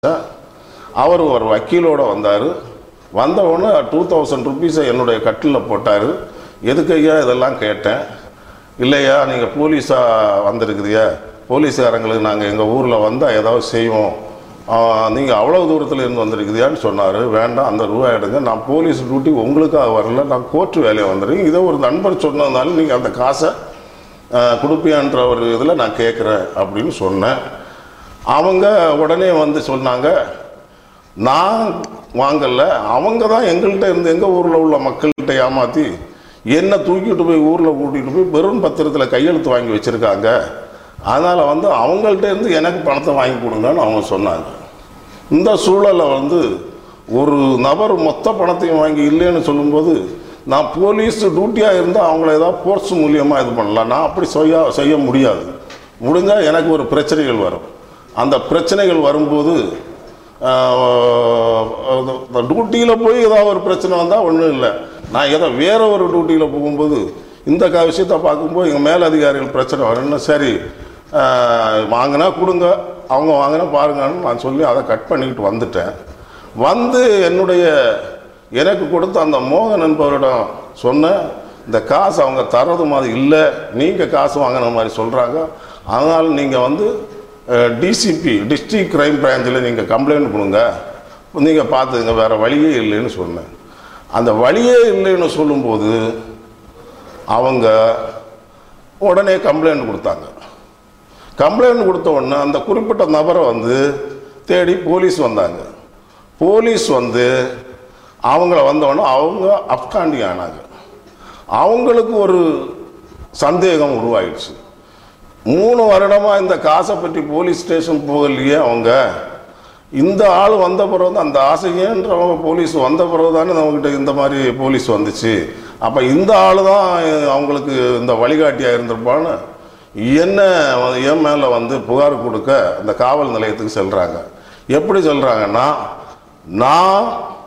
அவர் ஒரு வக்கீலோட வந்தார் வந்த உடனே டூ தௌசண்ட் ருபீஸை என்னுடைய கட்டிலில் போட்டார் எதுக்கு ஐயா இதெல்லாம் கேட்டேன் இல்லையா நீங்கள் போலீஸாக வந்திருக்குதியா போலீஸ்காரங்களுக்கு நாங்கள் எங்கள் ஊரில் வந்தால் ஏதாவது செய்வோம் நீங்கள் அவ்வளோ தூரத்தில் இருந்து வந்திருக்குதியான்னு சொன்னார் வேண்டாம் அந்த ரூபாய் எடுங்க நான் போலீஸ் டியூட்டி உங்களுக்காக வரல நான் கோர்ட்டு வேலையை வந்துடுறேன் இதை ஒரு நண்பர் சொன்னதுனால நீங்கள் அந்த காசை ஆஹ், கொடுப்பியான்ற ஒரு இதில் நான் கேட்குறேன் அப்படின்னு சொன்னேன் அவங்க உடனே வந்து சொன்னாங்க நான் வாங்கல அவங்க தான் எங்கள்கிட்ட இருந்து எங்கள் ஊரில் உள்ள மக்கள்கிட்ட ஏமாற்றி என்னை தூக்கிட்டு போய் ஊரில் கூட்டிகிட்டு போய் வெறும் பத்திரத்தில் கையெழுத்து வாங்கி வச்சுருக்காங்க அதனால் வந்து அவங்கள்ட்ட இருந்து எனக்கு பணத்தை வாங்கி கொடுங்கன்னு அவங்க சொன்னாங்க இந்த சூழலில் வந்து ஒரு நபர் மொத்த பணத்தையும் வாங்கி இல்லைன்னு சொல்லும்போது நான் போலீஸ் டியூட்டியாக இருந்தால் அவங்கள ஏதாவது ஃபோர்ஸ் மூலியமாக இது பண்ணலாம் நான் அப்படி செய்ய செய்ய முடியாது முடிஞ்சால் எனக்கு ஒரு பிரச்சனைகள் வரும் அந்த பிரச்சனைகள் வரும்போது டியூட்டியில் போய் ஏதாவது ஒரு பிரச்சனை வந்தால் ஒன்றும் இல்லை நான் ஏதோ வேற ஒரு டியூட்டியில் போகும்போது இந்த க விஷயத்தை பார்க்கும்போது எங்கள் மேலதிகாரிகள் பிரச்சனை வரும்னு சரி ஆஹ், வாங்கினா கொடுங்க அவங்க வாங்கினா பாருங்கன்னு நான் சொல்லி அதை கட் பண்ணிக்கிட்டு வந்துட்டேன் வந்து என்னுடைய எனக்கு கொடுத்த அந்த மோகன் என்பவரிடம் சொன்னேன் இந்த காசு அவங்க தர்றது மாதிரி இல்லை நீங்கள் காசு வாங்கின மாதிரி சொல்கிறாங்க அதனால் நீங்கள் வந்து டிசிபி டிஸ்ட்ரிக்ட் கிரைம் பிரான்ச்சில் நீங்கள் கம்ப்ளைண்ட் கொடுங்க நீங்கள் பார்த்துங்க வேறு வழியே இல்லைன்னு சொன்னேன் அந்த வழியே இல்லைன்னு சொல்லும்போது அவங்க உடனே கம்ப்ளைண்ட் கொடுத்தாங்க கம்ப்ளைண்ட் கொடுத்த உடனே அந்த குறிப்பிட்ட நபரை வந்து தேடி போலீஸ் வந்தாங்க போலீஸ் வந்து அவங்கள வந்தோடனே அவங்க அப்காண்டி ஆனாங்க அவங்களுக்கு ஒரு சந்தேகம் உருவாயிடுச்சு மூணு வருடமாக இந்த காசை பற்றி போலீஸ் ஸ்டேஷன் போகலையே அவங்க இந்த ஆள் வந்த பிறகு தான் அந்த ஆசையேன்றவங்க போலீஸ் வந்த பிறகு தானே நம்மக்கிட்ட இந்த மாதிரி போலீஸ் வந்துச்சு அப்போ இந்த ஆள் தான் அவங்களுக்கு இந்த வழிகாட்டியாக இருந்திருப்பான்னு என்ன என் மேலே வந்து புகார் கொடுக்க அந்த காவல் நிலையத்துக்கு செல்கிறாங்க எப்படி சொல்கிறாங்கன்னா நான்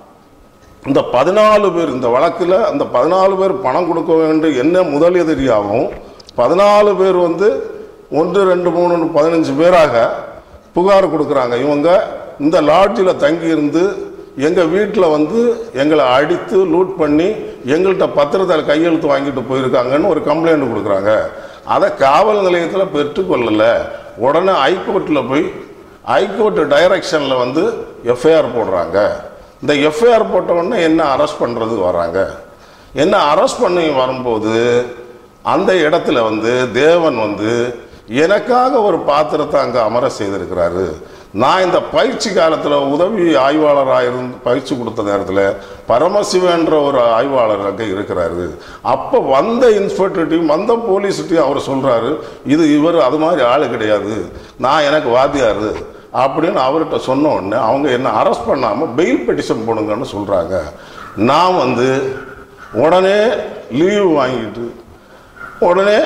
இந்த பதினாலு பேர் இந்த வழக்கில் அந்த பதினாலு பேர் பணம் கொடுக்க வேண்டும் என்ன முதல் எதிரியாகவும் பதினாலு பேர் வந்து ஒன்று ரெண்டு மூணு பதினஞ்சு பேராக புகார் கொடுக்குறாங்க இவங்க இந்த லாட்ஜில் தங்கியிருந்து எங்கள் வீட்டில் வந்து எங்களை அடித்து லூட் பண்ணி எங்கள்கிட்ட பத்திரத்தில் கையெழுத்து வாங்கிட்டு போயிருக்காங்கன்னு ஒரு கம்ப்ளைண்ட் கொடுக்குறாங்க அதை காவல் நிலையத்தில் பெற்றுக்கொள்ளலை உடனே ஹைகோர்ட்டில் போய் ஹைகோர்ட் டைரக்ஷனில் வந்து எஃப்ஐஆர் போடுறாங்க இந்த எஃப்ஐஆர் போட்ட உடனே என்ன அரெஸ்ட் பண்ணுறதுக்கு வராங்க என்ன அரெஸ்ட் பண்ணி வரும்போது அந்த இடத்துல வந்து தேவன் வந்து எனக்காக ஒரு பாத்திரத்தை அங்கே அமர செய்திருக்கிறாரு நான் இந்த பயிற்சி காலத்தில் உதவி ஆய்வாளராக இருந்து பயிற்சி கொடுத்த நேரத்தில் பரமசிவன்ற ஒரு ஆய்வாளர் அங்கே இருக்கிறாரு அப்போ வந்த இன்ஸ்பெக்டர்ட்டையும் வந்த போலீஸ்கிட்டையும் அவர் சொல்கிறாரு இது இவர் அது மாதிரி ஆள் கிடையாது நான் எனக்கு வாத்தியார் அப்படின்னு அவர்கிட்ட சொன்ன உடனே அவங்க என்ன அரெஸ்ட் பண்ணாமல் பெயில் பெட்டிஷன் போடுங்கன்னு சொல்கிறாங்க நான் வந்து உடனே லீவு வாங்கிட்டு உடனே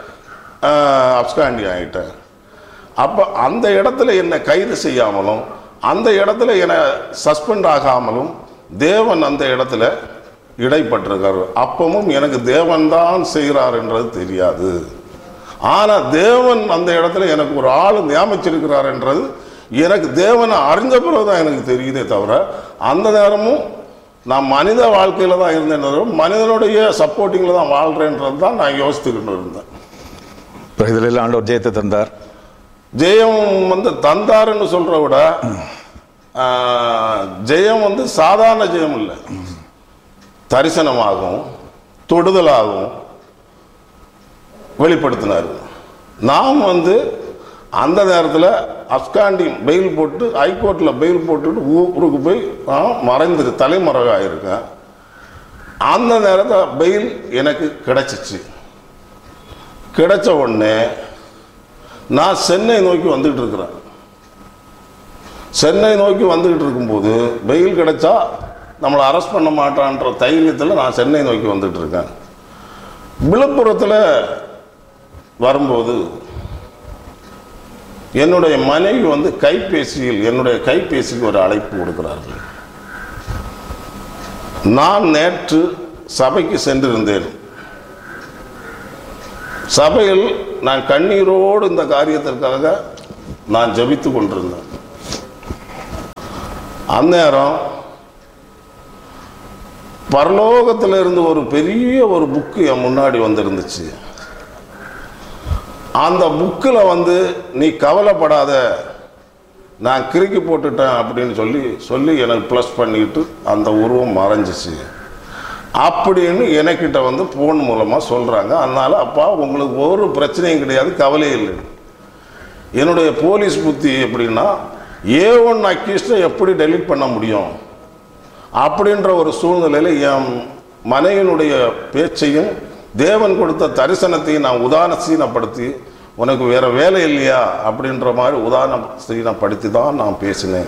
அப்ஸ்காண்டி ஆகிட்டேன் அப்போ அந்த இடத்துல என்னை கைது செய்யாமலும் அந்த இடத்துல என்னை சஸ்பெண்ட் ஆகாமலும் தேவன் அந்த இடத்துல இடைப்பட்டிருக்காரு அப்பவும் எனக்கு தேவன் தான் செய்கிறாருன்றது தெரியாது ஆனால் தேவன் அந்த இடத்துல எனக்கு ஒரு ஆள் நியமிச்சிருக்கிறாருன்றது எனக்கு தேவனை அறிஞ்ச பிறகு தான் எனக்கு தெரியுதே தவிர அந்த நேரமும் நான் மனித வாழ்க்கையில் தான் இருந்தேன் தவிர மனிதனுடைய சப்போர்ட்டிங்கில் தான் வாழ்கிறேன்றது தான் நான் யோசித்துக்கிட்டு இருந்தேன் இப்போ இதில் எல்லாம் ஆண்டவர் ஜெயத்தை தந்தார் ஜெயம் வந்து தந்தாருன்னு சொல்ற விட ஆஹ், ஜெயம் வந்து சாதாரண ஜெயம் இல்லை தரிசனமாகும் தொடுதலாகும் வெளிப்படுத்தினார் நாம் வந்து அந்த நேரத்தில் அப்காண்டி பெயில் போட்டு ஹைகோர்ட்டில் பெயில் போட்டுட்டு ஊருக்கு போய் நான் மறைந்து தலைமறைவாக இருக்கேன் அந்த நேரத்தில் பெயில் எனக்கு கிடைச்சிச்சு கிடைச்ச உடனே நான் சென்னை நோக்கி வந்துகிட்டு இருக்கிறேன் சென்னை நோக்கி வந்துகிட்டு இருக்கும்போது வெயில் கிடைச்சா நம்மளை அரெஸ்ட் பண்ண மாட்டான்ற தைரியத்தில் நான் சென்னை நோக்கி வந்துட்டு இருக்கேன் விழுப்புரத்தில் வரும்போது என்னுடைய மனைவி வந்து கைபேசியில் என்னுடைய கைபேசிக்கு ஒரு அழைப்பு கொடுக்கிறார்கள் நான் நேற்று சபைக்கு சென்றிருந்தேன் சபையில் நான் கண்ணீரோடு இந்த காரியத்திற்காக நான் ஜெபித்து கொண்டிருந்தேன் அந்நேரம் பரலோகத்தில் இருந்து ஒரு பெரிய ஒரு புக்கு என் முன்னாடி வந்துருந்துச்சு அந்த புக்கில் வந்து நீ கவலைப்படாத நான் கிறுக்கி போட்டுட்டேன் அப்படின்னு சொல்லி சொல்லி எனக்கு ப்ளஸ் பண்ணிக்கிட்டு அந்த உருவம் மறைஞ்சிச்சு அப்படின்னு எனக்கிட்ட வந்து ஃபோன் மூலமாக சொல்கிறாங்க அதனால் அப்பா உங்களுக்கு ஒரு பிரச்சனையும் கிடையாது கவலை இல்லை என்னுடைய போலீஸ் புத்தி எப்படின்னா ஏ ஒன் அக்யூஸ்டை எப்படி டெலீட் பண்ண முடியும் அப்படின்ற ஒரு சூழ்நிலையில் என் மனைவியினுடைய பேச்சையும் தேவன் கொடுத்த தரிசனத்தையும் நான் உதாரணசீனப்படுத்தி உனக்கு வேற வேலை இல்லையா அப்படின்ற மாதிரி உதாரணசீனப்படுத்தி தான் நான் பேசினேன்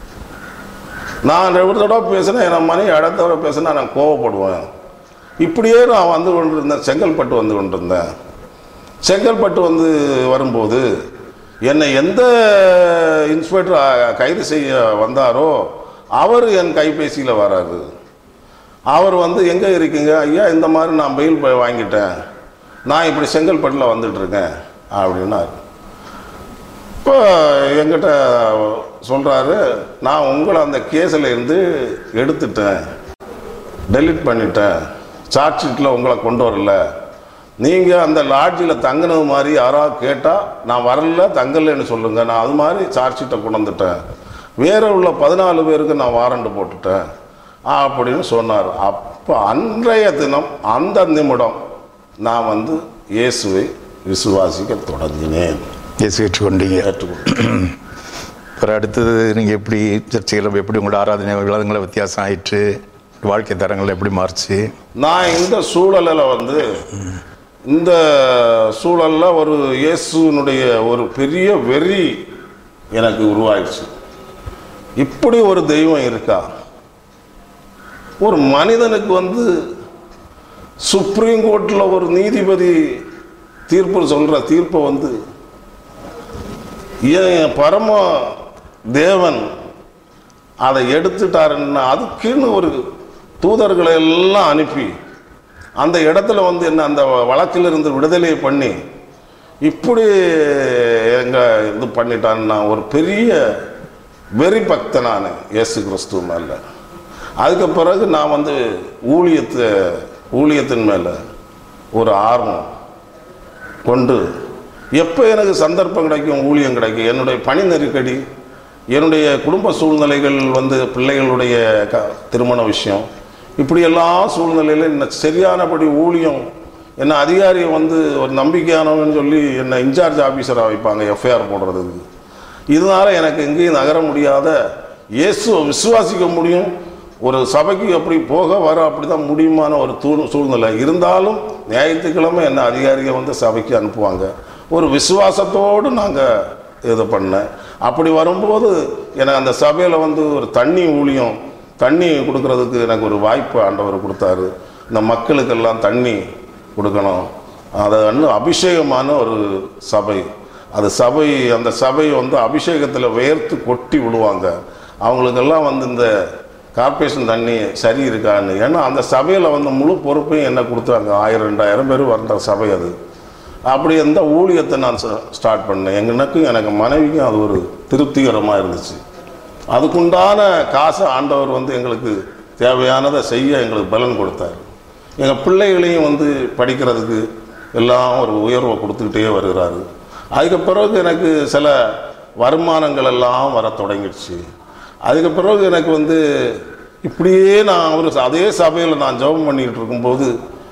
நான் ஒரு தடவை பேசினேன் என் மனைவி அடுத்த தடவை பேசினா நான் கோவப்படுவேன் இப்படியே நான் வந்து கொண்டிருந்தேன் செங்கல்பட்டு வந்து கொண்டிருந்தேன் செங்கல்பட்டு வந்து வரும்போது என்னை எந்த இன்ஸ்பெக்டர் கைது செய்ய வந்தாரோ அவர் என் கைபேசியில் வராரு அவர் வந்து எங்கே இருக்கீங்க ஐயா இந்த மாதிரி நான் பெயில் போய் வாங்கிட்டேன் நான் இப்படி செங்கல்பட்டில் வந்துட்டு இருக்கேன் அப்படின்னாரு இப்போ என்கிட்ட சொல்கிறாரு நான் உங்களை அந்த கேஸில் இருந்து எடுத்துட்டேன் டெலிட் பண்ணிட்டேன் சார்ஜ் ஷீட்டில் உங்களை கொண்டு வரல நீங்கள் அந்த லாட்ஜில் தங்கினது மாதிரி யாராவது கேட்டால் நான் வரல தங்கலைன்னு சொல்லுங்கள் நான் அது மாதிரி சார்ஜ் ஷீட்டை கொண்டு வந்துட்டேன் வேற உள்ள பதினாலு பேருக்கு நான் வாரண்ட் போட்டுட்டேன் அப்படின்னு சொன்னார் அப்போ அன்றைய தினம் அந்த நிமிடம் நான் வந்து இயேசுவை விசுவாசிக்க தொடங்கினேன் இயேசு ஏற்றுக்கொண்டீங்க ஏற்றுக்கொண்டேன் அப்புறம் அடுத்தது நீங்கள் எப்படி சர்ச்சைகள் எப்படி உங்களோட ஆராதனை விவாதங்களை வித்தியாசம் ஆயிற்று வாழ்க்கை தரங்கள் எப்படி மாறுச்சு நான் இந்த சூழலில் வந்து இந்த சூழலில் ஒரு இயேசுனுடைய ஒரு பெரிய வெறி எனக்கு உருவாயிடுச்சு இப்படி ஒரு தெய்வம் இருக்கா ஒரு மனிதனுக்கு வந்து சுப்ரீம் கோர்ட்டில் ஒரு நீதிபதி தீர்ப்பு சொல்கிற தீர்ப்பை வந்து ஏன் பரம தேவன் அதை எடுத்துட்டாருன்னா அதுக்குன்னு ஒரு தூதர்களை எல்லாம் அனுப்பி அந்த இடத்துல வந்து என்ன அந்த வழக்கிலிருந்து விடுதலை பண்ணி இப்படி எங்க இது பண்ணிட்டான்னு நான் ஒரு பெரிய வெறி பக்தன் நான் இயேசு கிறிஸ்துவ மேலே அதுக்கு பிறகு நான் வந்து ஊழியத்தை ஊழியத்தின் மேலே ஒரு ஆர்வம் கொண்டு எப்போ எனக்கு சந்தர்ப்பம் கிடைக்கும் ஊழியம் கிடைக்கும் என்னுடைய பணி நெருக்கடி என்னுடைய குடும்ப சூழ்நிலைகள் வந்து பிள்ளைகளுடைய க திருமண விஷயம் இப்படி எல்லா சூழ்நிலையிலும் என்ன சரியானபடி ஊழியம் என்ன அதிகாரியை வந்து ஒரு நம்பிக்கையானவன்னு சொல்லி என்னை இன்சார்ஜ் ஆஃபீஸராக வைப்பாங்க எஃப்ஐஆர் போடுறதுக்கு இதனால எனக்கு எங்கேயும் நகர முடியாத இயேசுவை விசுவாசிக்க முடியும் ஒரு சபைக்கு எப்படி போக வர அப்படி தான் முடியுமான ஒரு தூ சூழ்நிலை இருந்தாலும் ஞாயிற்றுக்கிழமை என்ன அதிகாரியை வந்து சபைக்கு அனுப்புவாங்க ஒரு விசுவாசத்தோடு நாங்கள் இது பண்ணேன் அப்படி வரும்போது எனக்கு அந்த சபையில் வந்து ஒரு தண்ணி ஊழியம் தண்ணி கொடுக்கறதுக்கு எனக்கு ஒரு வாய்ப்பு ஆண்டவர் கொடுத்தாரு இந்த மக்களுக்கெல்லாம் தண்ணி கொடுக்கணும் அது இன்னும் அபிஷேகமான ஒரு சபை அது சபை அந்த சபை வந்து அபிஷேகத்தில் வேர்த்து கொட்டி விடுவாங்க அவங்களுக்கெல்லாம் வந்து இந்த கார்ப்பரேஷன் தண்ணி சரி இருக்கான்னு ஏன்னா அந்த சபையில் வந்து முழு பொறுப்பையும் என்ன கொடுத்தாங்க ஆயிரம் ரெண்டாயிரம் பேர் வர்ற சபை அது அப்படி அந்த ஊழியத்தை நான் ஸ்டார்ட் பண்ணேன் எனக்கும் எனக்கு மனைவிக்கும் அது ஒரு திருப்திகரமாக இருந்துச்சு அதுக்குண்டான காசை ஆண்டவர் வந்து எங்களுக்கு தேவையானதை செய்ய எங்களுக்கு பலன் கொடுத்தார் எங்கள் பிள்ளைகளையும் வந்து படிக்கிறதுக்கு எல்லாம் ஒரு உயர்வை கொடுத்துக்கிட்டே வருகிறாரு அதுக்கு பிறகு எனக்கு சில வருமானங்கள் எல்லாம் வர தொடங்கிடுச்சு அதுக்கு பிறகு எனக்கு வந்து இப்படியே நான் ஒரு அதே சபையில் நான் ஜெபம் பண்ணிக்கிட்டு இருக்கும்போது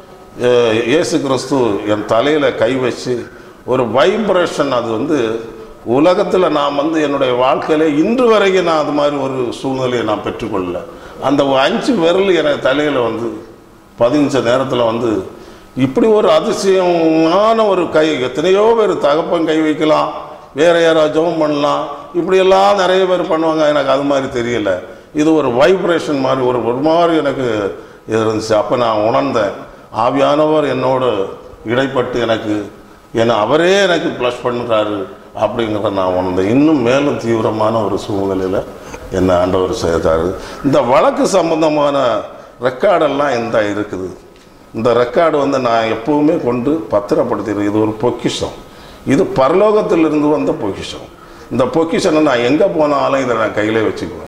அஹ், இயேசு கிறிஸ்து என் தலையில் கை வச்சு ஒரு வைப்ரேஷன் அது வந்து உலகத்தில் நான் வந்து என்னுடைய வாழ்க்கையில இன்று வரைக்கும் நான் அது மாதிரி ஒரு சூழ்நிலையை நான் பெற்றுக்கொள்ளல அந்த அஞ்சு விரல் எனக்கு தலையில் வந்து பதினஞ்ச நேரத்தில் வந்து இப்படி ஒரு அதிசயமான ஒரு கை எத்தனையோ பேர் தகப்பன் கை வைக்கலாம் வேற யாராவது ஜெபம் பண்ணலாம் இப்படியெல்லாம் நிறைய பேர் பண்ணுவாங்க எனக்கு அது மாதிரி தெரியல இது ஒரு வைப்ரேஷன் மாதிரி ஒரு ஒரு மாதிரி எனக்கு இது இருந்துச்சு அப்போ நான் உணர்ந்தேன் ஆவியானவர் என்னோடு இடைப்பட்டு எனக்கு என்னை அவரே எனக்கு ப்ளஸ் பண்ணுறாரு அப்படிங்கிறத நான் உணர்ந்தேன் இன்னும் மேலும் தீவிரமான ஒரு சூழ்நிலையில் என்னை ஆண்டவர் செய்தார் இந்த வழக்கு சம்பந்தமான ரெக்கார்டெல்லாம் இந்த இருக்குது இந்த ரெக்கார்டு வந்து நான் எப்பவுமே கொண்டு பத்திரப்படுத்திடுறேன் இது ஒரு பொக்கிஷம் இது பரலோகத்திலிருந்து வந்த பொக்கிஷம் இந்த பொக்கிஷனை நான் எங்கே போனாலும் இதை நான் கையிலே வச்சுக்குவேன்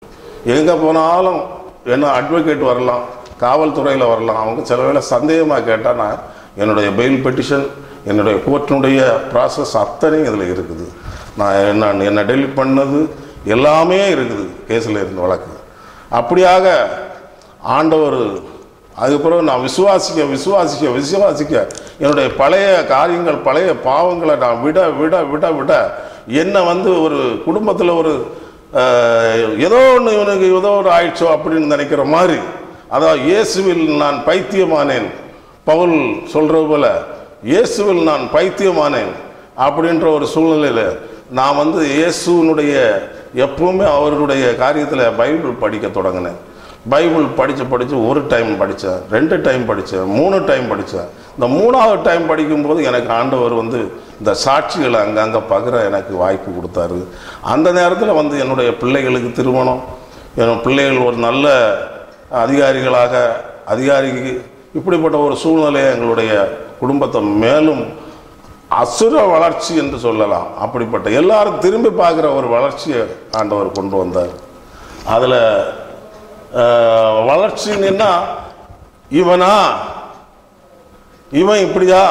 எங்கே போனாலும் என்ன அட்வொகேட் வரலாம் காவல்துறையில் வரலாம் அவங்க சில வேளை சந்தேகமாக கேட்டால் நான் என்னுடைய பெயில் பெட்டிஷன் என்னுடைய கோர்ட்டினுடைய ப்ராசஸ் அத்தனையும் இதில் இருக்குது நான் என்ன என்ன டெலிட் பண்ணது எல்லாமே இருக்குது கேஸில் இருந்த வழக்கு அப்படியாக ஆண்டவர் அதுக்கப்புறம் நான் விசுவாசிக்க விசுவாசிக்க விசுவாசிக்க என்னுடைய பழைய காரியங்கள் பழைய பாவங்களை நான் விட விட விட விட என்னை வந்து ஒரு குடும்பத்தில் ஒரு அஹ், ஏதோ ஒன்று இவனுக்கு ஏதோ ஒரு ஆயிடுச்சோ அப்படின்னு நினைக்கிற மாதிரி அதாவது இயேசுவில் நான் பைத்தியமானேன் பவுல் சொல்றது போல இயேசுவில் நான் பைத்தியமானேன் அப்படின்ற ஒரு சூழ்நிலையில் நான் வந்து இயேசுனுடைய எப்பவுமே அவருடைய காரியத்தில் பைபிள் படிக்க தொடங்கினேன் பைபிள் படித்து படித்து ஒரு டைம் படித்தேன் ரெண்டு டைம் படித்தேன் மூணு டைம் படித்தேன் இந்த மூணாவது டைம் படிக்கும்போது எனக்கு ஆண்டவர் வந்து இந்த சாட்சிகளை அங்கங்கே பகிர எனக்கு வாய்ப்பு கொடுத்தாரு அந்த நேரத்தில் வந்து என்னுடைய பிள்ளைகளுக்கு திருமணம் என் பிள்ளைகள் ஒரு நல்ல அதிகாரிகளாக அதிகாரிக்கு இப்படிப்பட்ட ஒரு சூழ்நிலையை எங்களுடைய குடும்பத்தை மேலும் அசுர வளர்ச்சி என்று சொல்லலாம் அப்படிப்பட்ட எல்லாரும் திரும்பி பார்க்குற ஒரு வளர்ச்சியை ஆண்டவர் கொண்டு வந்தார் அதில் வளர்ச்சின்னா இவனா இவன் இப்படியா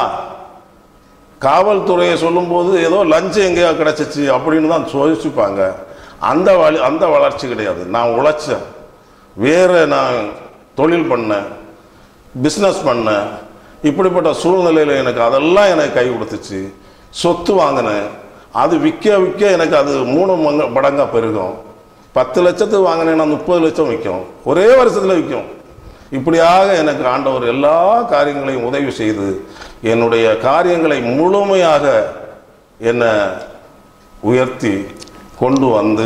காவல்துறையை சொல்லும்போது ஏதோ லஞ்சம் எங்கேயோ கிடச்சிச்சு அப்படின்னு தான் யோசிப்பாங்க அந்த வழி அந்த வளர்ச்சி கிடையாது நான் உழைச்சேன் வேறு நான் தொழில் பண்ணேன் பிஸ்னஸ் பண்ணேன் இப்படிப்பட்ட சூழ்நிலையில் எனக்கு அதெல்லாம் எனக்கு கை கொடுத்துச்சு சொத்து வாங்கினேன் அது விற்க விற்க எனக்கு அது மூணு மங்க மடங்காக பெருகும் பத்து லட்சத்துக்கு வாங்கினேன்னா முப்பது லட்சம் விற்கும் ஒரே வருஷத்தில் விற்கும் இப்படியாக எனக்கு ஆண்டவர் எல்லா காரியங்களையும் உதவி செய்து என்னுடைய காரியங்களை முழுமையாக என்னை உயர்த்தி கொண்டு வந்து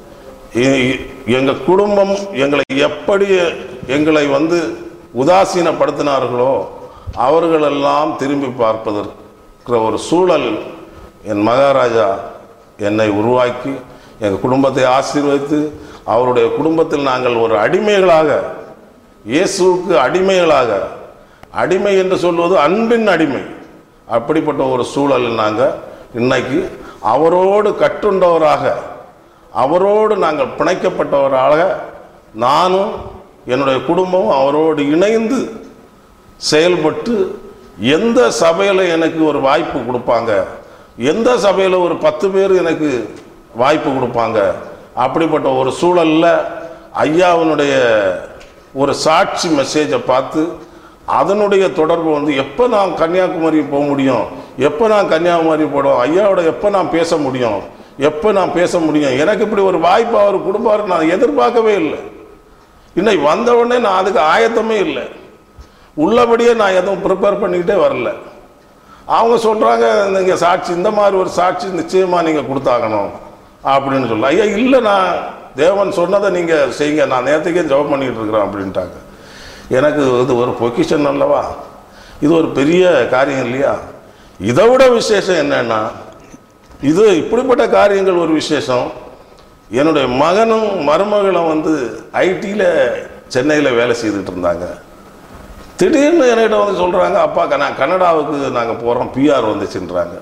எங்கள் குடும்பம் எங்களை எப்படி எங்களை வந்து உதாசீனப்படுத்தினார்களோ அவர்களெல்லாம் திரும்பி பார்ப்பதற்கு ஒரு சூழல் என் மகாராஜா என்னை உருவாக்கி எங்கள் குடும்பத்தை ஆசீர்வதித்து அவருடைய குடும்பத்தில் நாங்கள் ஒரு அடிமைகளாக இயேசுவுக்கு அடிமைகளாக அடிமை என்று சொல்வது அன்பின் அடிமை அப்படிப்பட்ட ஒரு சூழலில் நாங்கள் இன்னைக்கு அவரோடு கட்டுண்டவராக அவரோடு நாங்கள் பிணைக்கப்பட்டவராக நானும் என்னுடைய குடும்பமும் அவரோடு இணைந்து செயல்பட்டு எந்த சபையில் எனக்கு ஒரு வாய்ப்பு கொடுப்பாங்க எந்த சபையில் ஒரு பத்து பேர் எனக்கு வாய்ப்பு கொடுப்பாங்க அப்படிப்பட்ட ஒரு சூழலில் ஐயாவினுடைய ஒரு சாட்சி மெசேஜை பார்த்து அதனுடைய தொடர்பு வந்து எப்போ நான் கன்னியாகுமரி போக முடியும் எப்போ நான் கன்னியாகுமரி போடும் ஐயாவோட எப்போ நான் பேச முடியும் எப்போ நான் பேச முடியும் எனக்கு இப்படி ஒரு வாய்ப்பு அவர் கொடுப்பாரு நான் எதிர்பார்க்கவே இல்லை இன்னைக்கு வந்த உடனே நான் அதுக்கு ஆயத்தமே இல்லை உள்ளபடியே நான் எதுவும் ப்ரிப்பேர் பண்ணிக்கிட்டே வரல அவங்க சொல்கிறாங்க நீங்கள் சாட்சி இந்த மாதிரி ஒரு சாட்சி நிச்சயமாக நீங்கள் கொடுத்தாகணும் அப்படின்னு சொல்ல ஐயா இல்லை நான் தேவன் சொன்னதை நீங்கள் செய்யுங்க நான் நேரத்துக்கே ஜெபம் பண்ணிக்கிட்டு இருக்கிறேன் அப்படின்ட்டாங்க எனக்கு இது ஒரு பொக்கிஷன் அல்லவா இது ஒரு பெரிய காரியம் இல்லையா இதை விட விசேஷம் என்னன்னா இது இப்படிப்பட்ட காரியங்கள் ஒரு விசேஷம் என்னுடைய மகனும் மருமகளும் வந்து ஐடியில் சென்னையில் வேலை செய்துட்டு இருந்தாங்க திடீர்னு என்கிட்ட வந்து சொல்கிறாங்க அப்பா க- நான் கனடாவுக்கு நாங்கள் போகிறோம் பிஆர் வந்துச்சுன்றாங்க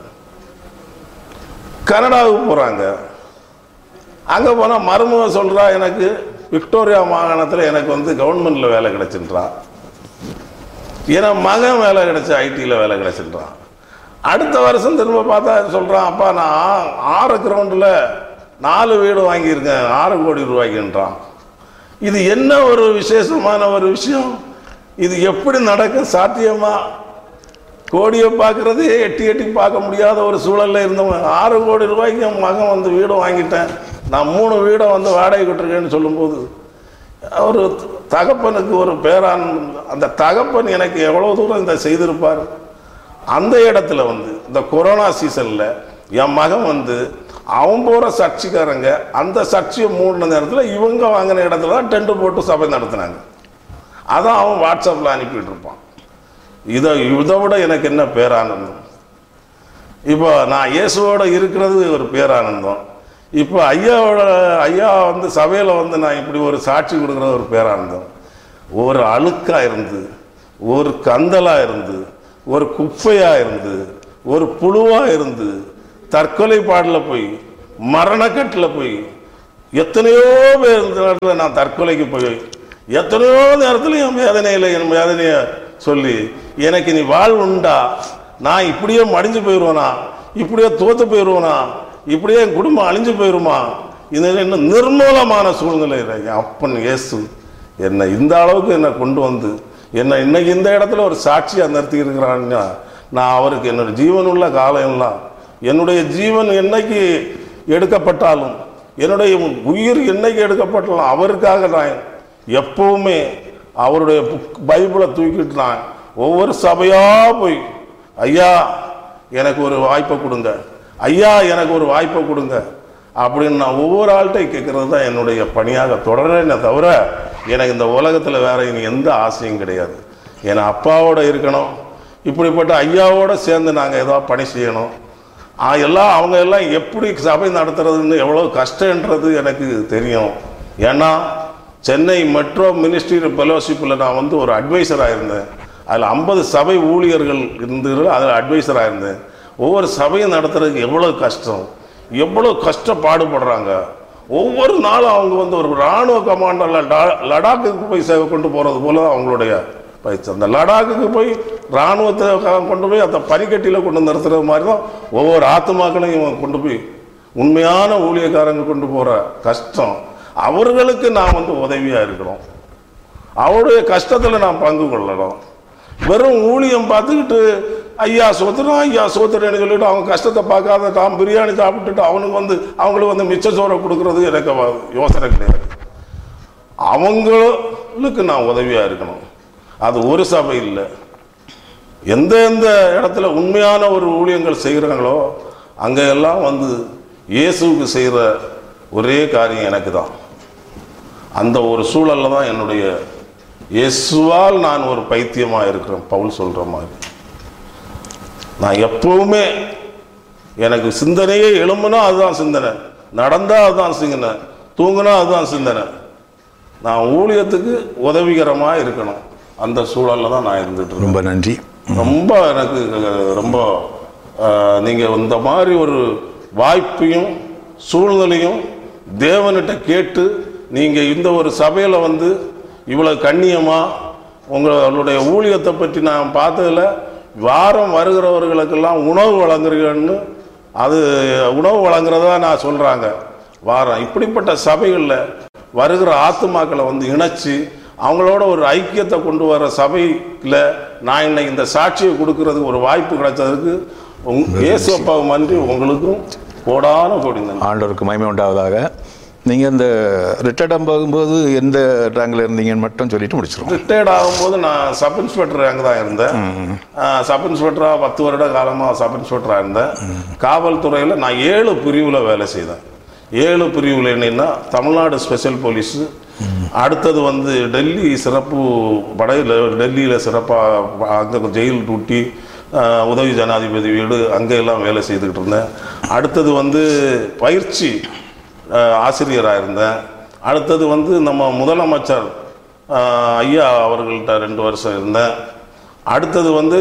கனடாவுக்கு போகிறாங்க அங்கே போனால் மருமக சொல்கிறா எனக்கு விக்டோரியா மாகாணத்தில் எனக்கு வந்து கவர்மெண்ட்டில் வேலை கிடைச்சின்றான் ஏன்னா மகன் வேலை கிடைச்சி ஐடியில் வேலை கிடைச்சின்றான் அடுத்த வருஷம் திரும்ப பார்த்தா சொல்கிறான் அப்பா நான் ஆறு கிரவுண்டில் நாலு வீடு வாங்கியிருக்கேன் ஆறு கோடி ரூபாய்க்குன்றான் இது என்ன ஒரு விசேஷமான ஒரு விஷயம் இது எப்படி நடக்கும் சாத்தியமா கோடியை பார்க்கறதே எட்டி எட்டி பார்க்க முடியாத ஒரு சூழல்ல இருந்தவன் ஆறு கோடி ரூபாய்க்கு என் மகன் வந்து வீடு வாங்கிட்டேன் நான் மூணு வீடை வந்து வாடகை விட்டுருக்கேன்னு சொல்லும்போது ஒரு தகப்பனுக்கு ஒரு பேரான் அந்த தகப்பன் எனக்கு எவ்வளோ தூரம் இந்த செய்திருப்பார் அந்த இடத்துல வந்து இந்த கொரோனா சீசனில் என் மகன் வந்து அவன் போகிற சர்ச்சுக்காரங்க அந்த சர்ச்சையை மூடின நேரத்தில் இவங்க வாங்கின இடத்துல தான் டென்ட் போட்டு சபை நடத்தினாங்க அதான் அவன் வாட்ஸ்அப்பில் அனுப்பிட்டு இருப்பான் இதை இதை விட எனக்கு என்ன பேரானந்தம் இப்போ நான் இயேசுவோட இருக்கிறது ஒரு பேரானந்தம் இப்போ ஐயாவோட ஐயா வந்து சபையில் வந்து நான் இப்படி ஒரு சாட்சி கொடுக்குறது ஒரு பேரானந்தம் ஒரு அழுக்காக இருந்து ஒரு கந்தலாக இருந்து ஒரு குப்பையாக இருந்து ஒரு புழுவாக இருந்து தற்கொலை பாடல போய் மரணக்கட்டில் போய் எத்தனையோ பேர் இந்த நேரத்தில் நான் தற்கொலைக்கு போய் எத்தனையோ நேரத்தில் என் வேதனையில் என் வேதனையை சொல்லி எனக்கு நீ வாழ்வு உண்டா நான் இப்படியே மடிஞ்சு போயிடுவேனா இப்படியே தோத்து போயிடுவேனா இப்படியே என் குடும்பம் அழிஞ்சு போயிடுமா இது என்ன நிர்மூலமான சூழ்நிலையில் என் அப்பன் இயேசு என்னை இந்த அளவுக்கு என்னை கொண்டு வந்து என்னை இன்னைக்கு இந்த இடத்துல ஒரு சாட்சியாக நிறுத்தி இருக்கிறான்னா நான் அவருக்கு என்னோட ஜீவனுள்ள காலம் எல்லாம் என்னுடைய ஜீவன் என்னைக்கு எடுக்கப்பட்டாலும் என்னுடைய உயிர் என்னைக்கு எடுக்கப்பட்டாலும் அவருக்காக நான் எப்பவுமே அவருடைய புக் பைபிளை தூக்கிட்டு நான் ஒவ்வொரு சபையா போய் ஐயா எனக்கு ஒரு வாய்ப்பை கொடுங்க ஐயா எனக்கு ஒரு வாய்ப்பை கொடுங்க அப்படின்னு நான் ஒவ்வொரு ஆள்கிட்டையும் கேட்கறது தான் என்னுடைய பணியாக தொடரேனே தவிர எனக்கு இந்த உலகத்தில் வேற இனி எந்த ஆசையும் கிடையாது என் அப்பாவோட இருக்கணும் இப்படிப்பட்ட ஐயாவோட சேர்ந்து நாங்கள் ஏதோ பணி செய்யணும் ஆ, எல்லாம் அவங்க எல்லாம் எப்படி சபை நடத்துறதுன்னு எவ்வளோ கஷ்டன்றது எனக்கு தெரியும் ஏன்னா சென்னை மெட்ரோ மினிஸ்ட்ரி ஃபெலோஷிப்பில் நான் வந்து ஒரு அட்வைசராக இருந்தேன் அதில் ஐம்பது சபை ஊழியர்கள் இருந்து அதில் அட்வைசராக இருந்தேன் ஒவ்வொரு சபையும் நடத்துறதுக்கு எவ்வளோ கஷ்டம் எவ்வளோ கஷ்டப்பாடுபடுறாங்க ஒவ்வொரு நாளும் அவங்க வந்து ஒரு இராணுவ கமாண்டரில் லடாக்குக்கு போய் சேவை கொண்டு போகிறது போல தான் அவங்களுடைய பயிற்சி அந்த லடாக்குக்கு போய் இராணுவத்தை க- கொண்டு போய் அந்த பனிக்கட்டியில் கொண்டு வந்து நிறுத்துறது மாதிரி தான் ஒவ்வொரு ஆத்துமாக்களையும் இவன் கொண்டு போய் உண்மையான ஊழியக்காரங்க கொண்டு போகிற கஷ்டம் அவர்களுக்கு நான் வந்து உதவியாக இருக்கணும் அவருடைய கஷ்டத்தில் நான் பங்கு கொள்ளணும் வெறும் ஊழியம் பார்த்துக்கிட்டு ஐயா சோத்துறோம் ஐயா சோத்துறேன்னு சொல்லிட்டு அவங்க கஷ்டத்தை பார்க்காத தான் பிரியாணி சாப்பிட்டுட்டு அவனுக்கு வந்து அவங்களுக்கு வந்து மிச்ச சோறை கொடுக்கறது எனக்கு வ- யோசனை கிடையாது அவங்களுக்கு நான் உதவியாக இருக்கணும் அது ஒரு சபை இல்லை எந்த எந்த இடத்துல உண்மையான ஒரு ஊழியங்கள் செய்கிறாங்களோ அங்கே எல்லாம் வந்து இயேசுவுக்கு செய்கிற ஒரே காரியம் எனக்கு தான் அந்த ஒரு சூழல்ல தான் என்னுடைய இயேசுவால் நான் ஒரு பைத்தியமாக இருக்கிறேன் பவுல் சொல்கிற மாதிரி நான் எப்பவுமே எனக்கு சிந்தனையே எழும்புனா அதுதான் சிந்தனை நடந்தா அதுதான் சிந்தனை தூங்குனா அதுதான் சிந்தனை நான் ஊழியத்துக்கு உதவிகரமாக இருக்கணும் அந்த சூழல்ல தான் நான் இருந்துட்டு இருக்கேன் ரொம்ப நன்றி ரொம்ப எனக்கு அஹ், ரொம்ப அஹ், நீங்க இந்த மாதிரி ஒரு வாய்ப்பையும் சூழ்நிலையும் தேவன்கிட்ட கேட்டு நீங்க இந்த ஒரு சபையில வந்து இவ்வளவு கண்ணியமா உங்களுடைய ஊழியத்தை பற்றி நான் பார்த்ததுல வாரம் வருகிறவர்களுக்கெல்லாம் உணவு வழங்குறீங்கன்னு அது உணவு வழங்குறதா நான் சொல்றாங்க வாரம் இப்படிப்பட்ட சபைகளில் வருகிற ஆத்துமாக்களை வந்து இணைச்சு அவங்களோட ஒரு ஐக்கியத்தை கொண்டு வர சபையில் நான் இன்னைக்கு இந்த சாட்சியை கொடுக்கறதுக்கு ஒரு வாய்ப்பு கிடைச்சதுக்கு உங் இயேசுப்பாவும் அன்றி உங்களுக்கும் கோடான கோடி நன்றி ஆண்டவருக்கு மகிமை உண்டாவதாக நீங்கள் இந்த ரிட்டையர்ட் போகும்போது எந்த ரேங்கில் இருந்தீங்கன்னு மட்டும் சொல்லிட்டு முடிச்சிருவோம் ரிட்டையர்ட் ஆகும்போது நான் சப் இன்ஸ்பெக்டர் அங்கே தான் இருந்தேன் சப் இன்ஸ்பெக்டராக பத்து வருட காலமாக சப் இன்ஸ்பெக்டராக இருந்தேன் காவல்துறையில் நான் ஏழு பிரிவில் வேலை செய்தேன் ஏழு பிரிவில் என்னன்னா தமிழ்நாடு ஸ்பெஷல் போலீஸு அடுத்தது வந்து டெல்லி சிறப்பு படையில் டெல்லியில் சிறப்பாக அங்கே ஜெயில் டூட்டி ஆஹ், உதவி ஜனாதிபதி வீடு அங்கே எல்லாம் வேலை செய்துக்கிட்டு இருந்தேன் அடுத்தது வந்து பயிற்சி ஆசிரியராக இருந்தேன் அடுத்தது வந்து நம்ம முதலமைச்சர் ஆஹ், ஐயா அவர்கள்ட்ட ரெண்டு வருஷம் இருந்தேன் அடுத்தது வந்து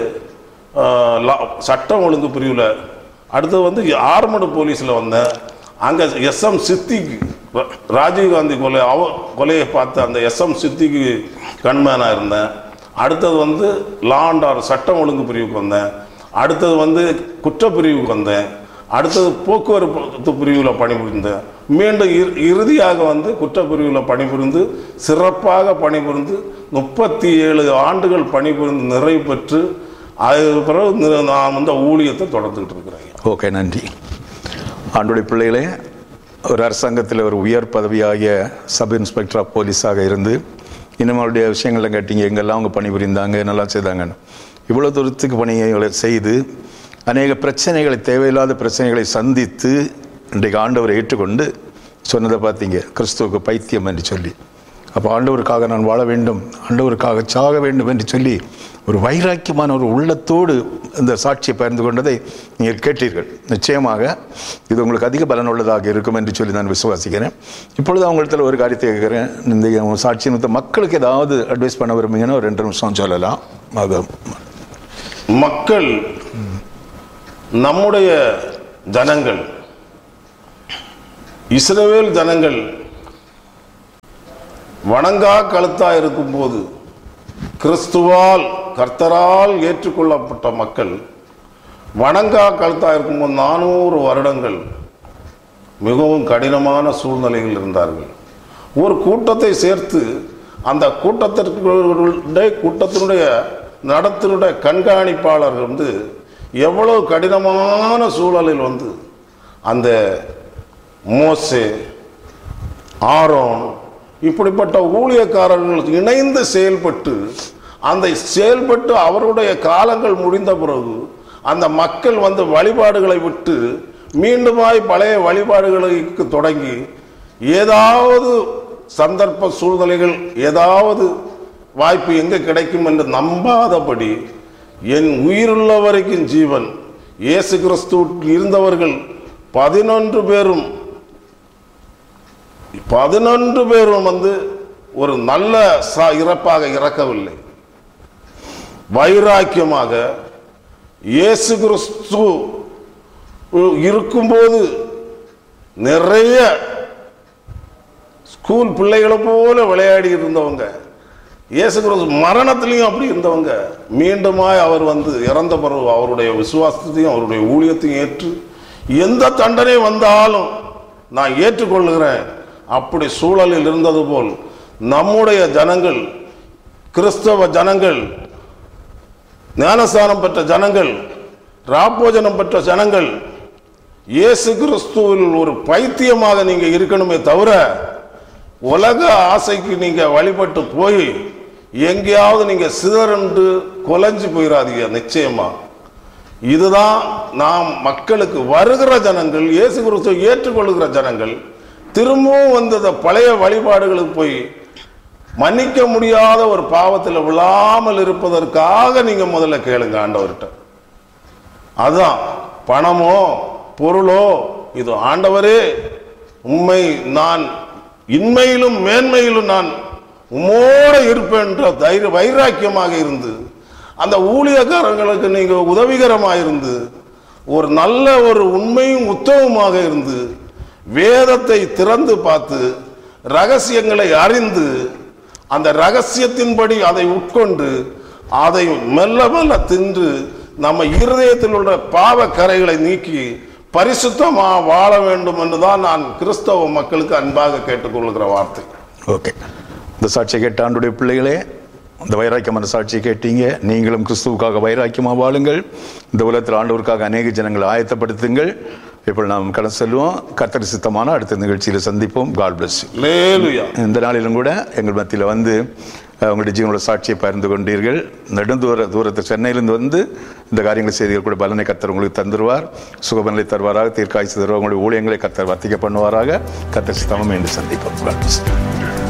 ஆஹ், லா- சட்டம் ஒழுங்கு பிரிவில் அடுத்தது வந்து ஆர்மடு போலீஸில் வந்தேன் அங்கே எஸ்எம் சித்திக்கு ரா- ராஜீவ்காந்தி கொலை அவ கொலையை பார்த்து அந்த எஸ்எம் சித்திக்கு கண்மேனாக இருந்தேன் அடுத்தது வந்து லா அண்ட் ஆர்டர் சட்டம் ஒழுங்கு பிரிவுக்கு வந்தேன் அடுத்தது வந்து குற்றப்பிரிவுக்கு வந்தேன் அடுத்தது போக்குவரத்து பிரிவில் பணிபுரிந்தேன் மீண்டும் இறு- இறுதியாக வந்து குற்றப்பிரிவில் பணிபுரிந்து சிறப்பாக பணிபுரிந்து முப்பத்தி ஏழு ஆண்டுகள் பணிபுரிந்து நிறைவு பெற்று அதுக்கு பிறகு நி- நான் வந்து ஊழியத்தை தொடர்ந்துகிட்டு இருக்கிறேன் ஓகே நன்றி ஆண்டுடைய பிள்ளைகளே ஒரு அரசாங்கத்தில் ஒரு உயர் பதவியாகிய சப் இன்ஸ்பெக்டர் ஆஃப் போலீஸாக இருந்து இன்னும் அவருடைய விஷயங்கள்லாம் கேட்டீங்க எங்கெல்லாம் அவங்க பணிபுரிந்தாங்க என்னெல்லாம் செய்தாங்கன்னு இவ்வளோ தூரத்துக்கு பணிகளை செய்து அநேக பிரச்சனைகளை தேவையில்லாத பிரச்சனைகளை சந்தித்து இன்றைக்கு ஆண்டவரை ஏற்றுக்கொண்டு சொன்னதை பார்த்தீங்க கிறிஸ்துவுக்கு பைத்தியம் என்று சொல்லி அப்போ ஆண்டவருக்காக நான் வாழ வேண்டும் ஆண்டவருக்காக சாக வேண்டும் என்று சொல்லி ஒரு வைராக்கியமான ஒரு உள்ளத்தோடு இந்த சாட்சியை பகிர்ந்து கொண்டதை நீங்கள் கேட்டீர்கள் நிச்சயமாக இது உங்களுக்கு அதிக பலனுள்ளதாக இருக்கும் என்று சொல்லி நான் விசுவாசிக்கிறேன் இப்பொழுது அவங்களிடத்தில் ஒரு காரியத்தை கேட்குறேன் இந்த சாட்சி நிமித்த மக்களுக்கு ஏதாவது அட்வைஸ் பண்ண விரும்புங்கன்னா ஒரு ரெண்டு நிமிஷம் சொல்லலாம் அது மக்கள் நம்முடைய ஜனங்கள் இஸ்ரவேல் ஜனங்கள் வணங்கா கழுத்தா இருக்கும்போது கிறிஸ்துவால் கர்த்தரால் ஏற்றுக்கொள்ளப்பட்ட மக்கள் வணங்கா கழுத்தா இருக்கும்போது நானூறு வருடங்கள் மிகவும் கடினமான சூழ்நிலையில் இருந்தார்கள் ஒரு கூட்டத்தை சேர்த்து அந்த கூட்டத்திற்குடைய கூட்டத்தினுடைய நடத்தினுடைய கண்காணிப்பாளர் வந்து எவ்வளவு கடினமான சூழலில் வந்து அந்த மோசே ஆரோன் இப்படிப்பட்ட ஊழியக்காரர்கள் இணைந்து செயல்பட்டு அந்த செயல்பட்டு அவருடைய காலங்கள் முடிந்த பிறகு அந்த மக்கள் வந்து வழிபாடுகளை விட்டு மீண்டுமாய் பழைய வழிபாடுகளுக்கு தொடங்கி ஏதாவது சந்தர்ப்ப சூழ்நிலைகள் ஏதாவது வாய்ப்பு எங்கே கிடைக்கும் என்று நம்பாதபடி என் உயிருள்ள வரைக்கும் ஜீவன் இயேசு கிறிஸ்து இருந்தவர்கள் பதினொன்று பேரும் பதினொன்று பேரும் வந்து ஒரு நல்ல ச- இறப்பாக இறக்கவில்லை வைராக்கியமாக இயேசு கிறிஸ்து இருக்கும்போது நிறைய ஸ்கூல் பிள்ளைகளை போல விளையாடி இருந்தவங்க இயேசு கிறிஸ்து மரணத்திலையும் அப்படி இருந்தவங்க மீண்டுமாய் அவர் வந்து இறந்த பிறகு அவருடைய விசுவாசத்தையும் அவருடைய ஊழியத்தையும் ஏற்று எந்த தண்டனை வந்தாலும் நான் ஏற்றுக்கொள்கிறேன் அப்படி சூழலில் இருந்தது போல் நம்முடைய ஜனங்கள் கிறிஸ்தவ ஜனங்கள் ஞானஸ்தானம் பெற்ற ஜனங்கள் ராப்போஜனம் பெற்ற ஜனங்கள் இயேசு கிறிஸ்துவில் ஒரு பைத்தியமாக நீங்க இருக்கணுமே தவிர உலக ஆசைக்கு நீங்க வழிபட்டு போய் எங்கேயாவது நீங்க சிதறண்டு கொலைஞ்சு போயிடாதீங்க நிச்சயமா இதுதான் நாம் மக்களுக்கு வருகிற ஜனங்கள் இயேசு கிறிஸ்துவை ஏற்றுக்கொள்கிற ஜனங்கள் திரும்பவும் வந்து அந்த பழைய வழிபாடுகளுக்கு போய் மன்னிக்க முடியாத ஒரு பாவத்தில் விழாமல் இருப்பதற்காக நீங்க முதல்ல கேளுங்க ஆண்டவர்கிட்ட அதான் பணமோ பொருளோ இது ஆண்டவரே உண்மை நான் இன்மையிலும் மேன்மையிலும் நான் உம்மோட இருப்பேன் என்ற தைரிய வைராக்கியமாக இருந்து அந்த ஊழியக்காரங்களுக்கு நீங்க உதவிகரமாக இருந்து ஒரு நல்ல ஒரு உண்மையும் உத்தவமாக இருந்து வேதத்தை திறந்து பார்த்து ரகசியங்களை அறிந்து அந்த ரகசியத்தின்படி அதை உட்கொண்டு அதை மெல்ல மெல்ல தின்று நம்ம இருதயத்தில் உள்ள பாவ கரைகளை நீக்கி பரிசுத்தமா வாழ வேண்டும் என்றுதான் நான் கிறிஸ்தவ மக்களுக்கு அன்பாக கேட்டுக்கொள்கிற வார்த்தை ஓகே இந்த சாட்சியை கேட்ட ஆண்டுடைய பிள்ளைகளே இந்த வைராக்கியமான சாட்சியை கேட்டீங்க நீங்களும் கிறிஸ்துவுக்காக வைராக்கியமாக வாழுங்கள் இந்த உலகத்தில் ஆண்டவருக்காக அநேக ஜனங்களை ஆயத்தப்படுத்துங்கள் இப்போ நாம் கடந்து செல்வோம் கர்த்தர் சித்தமான அடுத்த நிகழ்ச்சியில் சந்திப்போம் காட் bless you லேலுயா இந்த நாளிலும் கூட எங்கள் மத்தியில் வந்து அஹ், உங்களுடைய ஜீவனோட சாட்சியை பகிர்ந்து கொண்டீர்கள் நெடுந்தூர தூரத்து சென்னையிலிருந்து வந்து இந்த காரியங்களை செய்தீர்கள் கூட பலனை கத்தர் உங்களுக்கு தந்துருவார் சுகபலனை தருவாராக தீர்க்காய்ச்சி தருவார் உங்களுடைய ஊழியங்களை கத்தர் வர்த்திக்க பண்ணுவாராக கத்தர் சித்தமும் என்று சந்திப்போம் God bless you.